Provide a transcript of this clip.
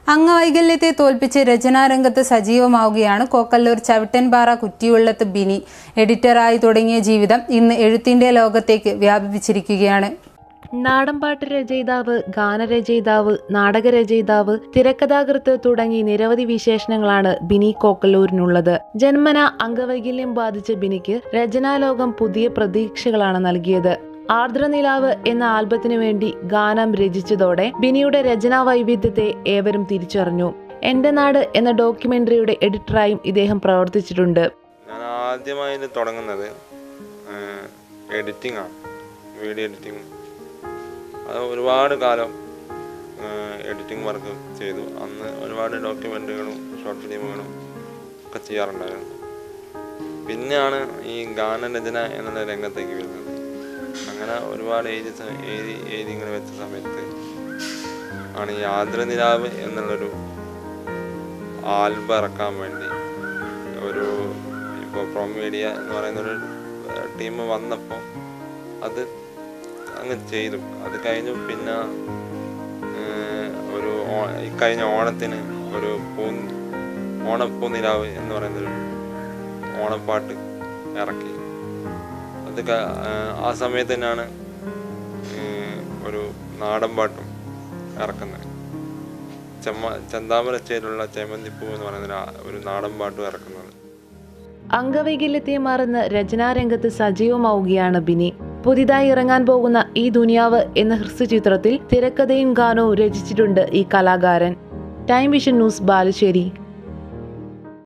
അംഗവൈകല്യത്തെ തോൽപ്പിച്ച് രചനാരംഗത്ത് സജീവമാവുകയാണ് കോക്കല്ലൂർ ചവിട്ടൻപാറ കുറ്റിയുള്ളത്ത് ബിനി എഡിറ്ററായി തുടങ്ങിയ ജീവിതം ഇന്ന് എഴുത്തിന്റെ ലോകത്തേക്ക് വ്യാപിപ്പിച്ചിരിക്കുകയാണ് നാടൻപാട്ട് രചയിതാവ് ഗാനരചയിതാവ് നാടകരചയിതാവ് തിരക്കഥാകൃത്ത് തുടങ്ങി നിരവധി വിശേഷണങ്ങളാണ് ബിനി കോക്കല്ലൂരിനുള്ളത് ജന്മന അംഗവൈകല്യം ബാധിച്ച ബിനിക്ക് രചനാലോകം പുതിയ പ്രതീക്ഷകളാണ് നൽകിയത് ആർദ്രനിലാവ് എന്ന ആൽബത്തിനു വേണ്ടി ഗാനം രചിച്ചതോടെ ബിനിയുടെ രചനാ വൈവിധ്യത്തെ ഏവരും തിരിച്ചറിഞ്ഞു എന്റെ നാട് എന്ന ഡോക്യുമെന്ററിയുടെ എഡിറ്ററായും ഇദ്ദേഹം പ്രവർത്തിച്ചിട്ടുണ്ട് ഞാൻ ആദ്യമായിട്ട് തുടങ്ങുന്നത് എഡിറ്റിംഗ് ആണ് വീഡിയോ എഡിറ്റിംഗ് അത് ഒരുപാട് കാലം എഡിറ്റിംഗ് വർക്ക് ചെയ്തു അന്ന് ഒരുപാട് ഡോക്യുമെൻ്ററികളും ഷോർട്ട് ഫിലിമുകളും ഒക്കെ ചെയ്യാറുണ്ടായിരുന്നു പിന്നെയാണ് ഈ ഗാനരചന എന്നുള്ള രംഗത്തേക്ക് വരുന്നത് അങ്ങനെ ഒരുപാട് എഴുതി സ- എഴുതി എഴുതി ഇങ്ങനെ വെച്ച സമയത്ത് ആണ് ഈ ആർദ്രനിലാവ് എന്നുള്ളൊരു ആൽബം ഇറക്കാൻ വേണ്ടി ഒരു ഇപ്പോൾ പ്രൊം മീഡിയ എന്ന് പറയുന്ന ഒരു ടീം വന്നപ്പോൾ അത് അങ്ങ് ചെയ്തു അത് കഴിഞ്ഞു പിന്നെ ഏർ, ഒരു ഓ- ഈ കഴിഞ്ഞ ഓണത്തിന് ഒരു പൂ ഓണപ്പൂനിലാവ് എന്ന് പറയുന്നൊരു ഓണപ്പാട്ട് ഇറക്കി അത് ക- ഏർ, ആ സമയത്ത് തന്നെയാണ് ഏർ, ഒരു നാടൻ പാട്ടും ഇറക്കുന്നത് ചെമ്മ ചെന്താമരച്ചേലുള്ള ചേമന്തിപ്പൂ എന്ന് പറയുന്ന ഒരു ആ- ഒരു നാടൻ പാട്ടും ഇറക്കുന്നത് അംഗവൈകല്യത്തെ മറന്ന് രചനാരംഗത്ത് സജീവമാവുകയാണ് ബിനി പുതിയതായി ഇറങ്ങാൻ പോകുന്ന ഈ ദുനിയാവ് എന്ന ഹ്രസ്വചിത്രത്തിൽ തിരക്കഥയും ഗാനവും രചിച്ചിട്ടുണ്ട് ഈ കലാകാരൻ ടൈം വിഷൻ ന്യൂസ് ബാലുശ്ശേരി